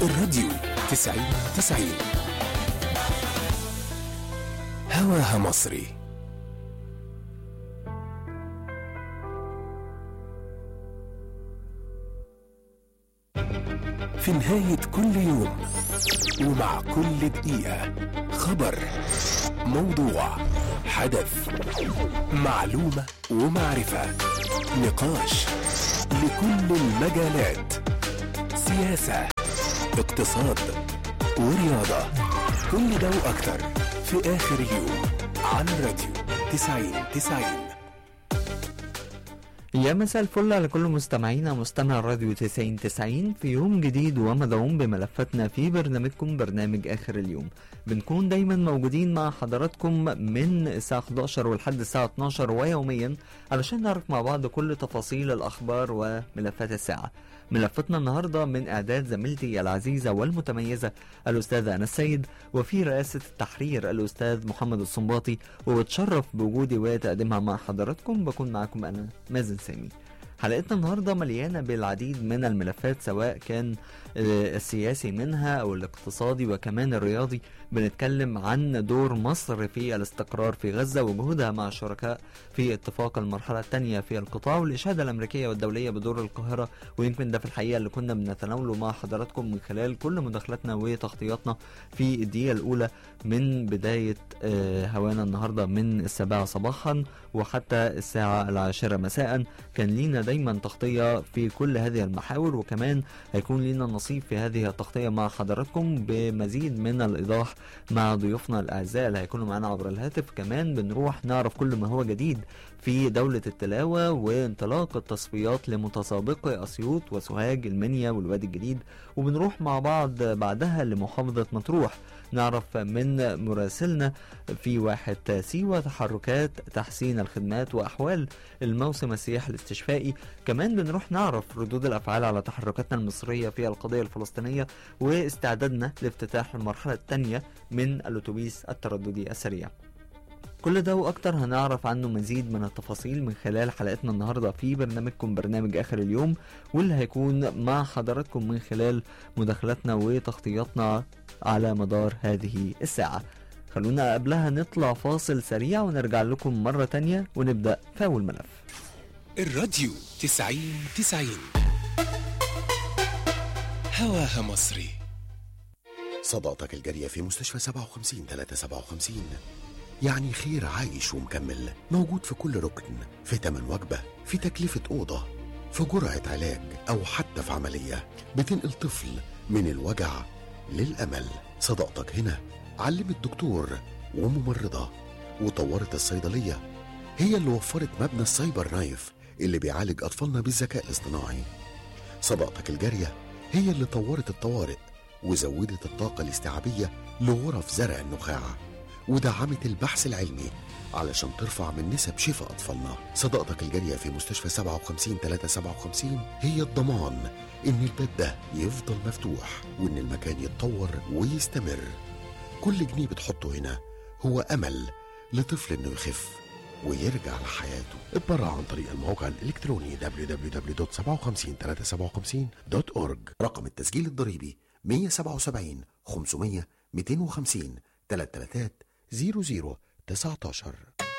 الراديو تسعين تسعين هواها مصري في نهاية كل يوم ومع كل دقيقة خبر موضوع حدث معلومة ومعرفة نقاش لكل المجالات سياسة اقتصاد ورياضة كل ده وأكتر في آخر اليوم على الراديو تسعين تسعين يا مساء الفل على كل مستمعينا مستمع الراديو 90 90 في يوم جديد ومدعوم بملفاتنا في برنامجكم برنامج آخر اليوم بنكون دايما موجودين مع حضراتكم من الساعة 11 ولحد الساعة 12 ويوميا علشان نعرف مع بعض كل تفاصيل الأخبار وملفات الساعة ملفتنا النهاردة من إعداد زميلتي العزيزة والمتميزة الأستاذة أنا السيد وفي رئاسة التحرير الأستاذ محمد الصنباطي وبتشرف بوجودي وتقديمها مع حضراتكم بكون معكم أنا مازن سامي حلقتنا النهاردة مليانة بالعديد من الملفات سواء كان آه، السياسي منها أو الاقتصادي وكمان الرياضي بنتكلم عن دور مصر في الاستقرار في غزة وجهودها مع الشركاء في اتفاق المرحلة الثانية في القطاع والإشادة الأمريكية والدولية بدور القاهرة ويمكن ده في الحقيقة اللي كنا بنتناوله مع حضراتكم من خلال كل مداخلاتنا وتغطياتنا في الدقيقة الأولى من بداية آه، هوانا النهاردة من السابعة صباحا وحتى الساعة العاشرة مساء كان لينا دايما تغطية في كل هذه المحاور وكمان هيكون لينا نصيب في هذه التغطية مع حضراتكم بمزيد من الإيضاح مع ضيوفنا الأعزاء اللي هيكونوا معانا عبر الهاتف كمان بنروح نعرف كل ما هو جديد في دولة التلاوة وانطلاق التصفيات لمتسابقي أسيوط وسوهاج المنيا والوادي الجديد وبنروح مع بعض بعدها لمحافظة مطروح نعرف من مراسلنا في واحد سيوة تحركات تحسين الخدمات وأحوال الموسم السياحي الاستشفائي كمان بنروح نعرف ردود الأفعال على تحركاتنا المصرية في القضية الفلسطينية واستعدادنا لافتتاح المرحلة الثانية من الأتوبيس الترددي السريع كل ده واكتر هنعرف عنه مزيد من التفاصيل من خلال حلقتنا النهارده في برنامجكم برنامج اخر اليوم واللي هيكون مع حضراتكم من خلال مداخلاتنا وتغطياتنا على مدار هذه الساعه خلونا قبلها نطلع فاصل سريع ونرجع لكم مرة تانية ونبدأ في أول ملف الراديو تسعين تسعين هواها مصري صداقتك الجارية في مستشفى 57 357 يعني خير عايش ومكمل موجود في كل ركن في تمن وجبة في تكلفة أوضة في جرعة علاج أو حتى في عملية بتنقل طفل من الوجع للأمل صداقتك هنا علمت دكتور وممرضة وطورت الصيدلية هي اللي وفرت مبنى السايبر نايف اللي بيعالج أطفالنا بالذكاء الاصطناعي صداقتك الجارية هي اللي طورت الطوارئ وزودت الطاقة الاستيعابية لغرف زرع النخاع ودعمت البحث العلمي علشان ترفع من نسب شفاء أطفالنا صداقتك الجارية في مستشفى 57 357 هي الضمان إن الباب ده يفضل مفتوح وإن المكان يتطور ويستمر كل جنيه بتحطه هنا هو أمل لطفل إنه يخف ويرجع لحياته اتبرع عن طريق الموقع الإلكتروني www.57357.org رقم التسجيل الضريبي 177 500 250 333 00 19